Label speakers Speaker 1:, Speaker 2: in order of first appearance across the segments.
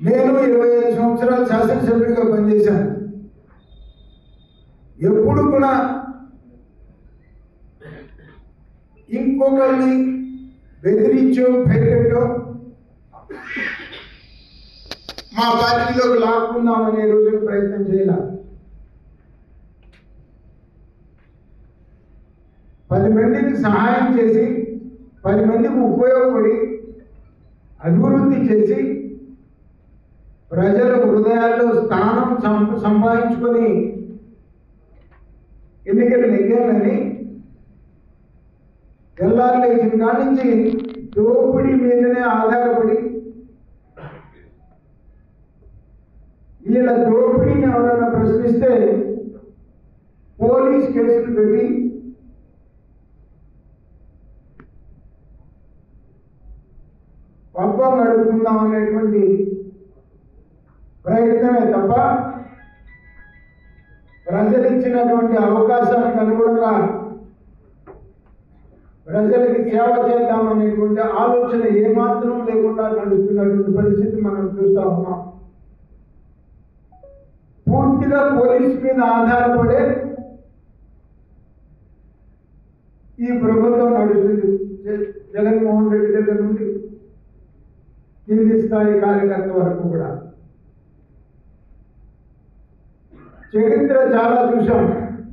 Speaker 1: నేను ఇరవై ఐదు సంవత్సరాలు శాసనసభ్యుడిగా పనిచేశాను ఎప్పుడు కూడా ఇంకొకరిని బెదిరించో భయపెట్టో మా పార్టీలోకి లాక్కుందామనే రోజున ప్రయత్నం చేయాల పది మందికి సహాయం చేసి పది మందికి ఉపయోగపడి అభివృద్ధి చేసి ప్రజల హృదయాల్లో స్థానం సం- సంపాదించుకొని ఎన్నికలు నెగ్గాలని తెల్లారు లేచిన కాడి నుంచి దోపిడీ మీదనే ఆధారపడి వీళ్ళ దోపిడీని ఎవరైనా ప్రశ్నిస్తే పోలీస్ కేసులు పెట్టి పబ్బం నడుపుకుందాం అనేటువంటి ప్రయత్నమే తప్ప ప్రజలు ఇచ్చినటువంటి అవకాశానికి అనుగుణంగా ప్రజలకి సేవ చేద్దామనేటువంటి ఆలోచన ఏమాత్రం లేకుండా నడుస్తున్నటువంటి పరిస్థితి మనం చూస్తా ఉన్నాం పూర్తిగా పోలీసు మీద ఆధారపడే ఈ ప్రభుత్వం నడుస్తుంది జ- జగన్మోహన్ రెడ్డి దగ్గర నుండి కింది స్థాయి కార్యకర్త వరకు కూడా చరిత్ర చాలా చూశాం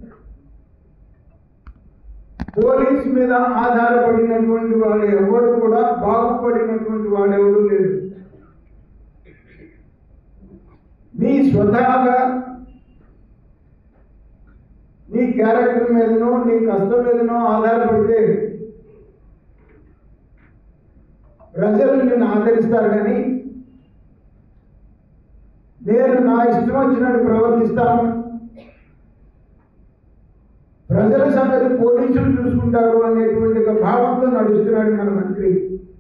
Speaker 1: పోలీస్ మీద ఆధారపడినటువంటి వాడు ఎవడు కూడా బాగుపడినటువంటి వాడెవడు లేడు నీ స్వతహాగా నీ క్యారెక్టర్ మీదనో నీ కష్టం మీదనో ఆధారపడితే ప్రజలు నిన్ను ఆదరిస్తారు కానీ నేను నా ఇష్టం వచ్చినట్టు ప్రవర్తిస్తాను ప్రజల సంగతి పోలీసులు చూసుకుంటారు అనేటువంటి ఒక భావంతో నడుస్తున్నాడు మన మంత్రి